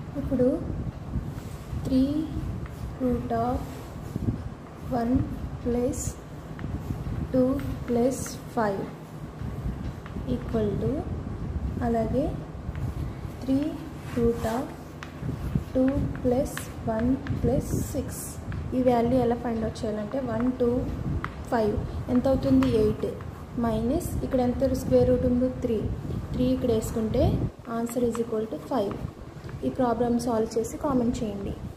ఇప్పుడు three root of one plus two plus five equal to అలాగే three root of two plus one plus six ఈ value ఎలా find out చేయాలంటే one two five ఎంత అవుతుంది eight minus ఇక్కడ ఎంత స్క్వేర్ రూట్ ఉందో త్రీ త్రీ ఇక్కడ వేసుకుంటే answer is equal to five ఈ ప్రాబ్లమ్ సాల్వ్ చేసి కామెంట్ చేయండి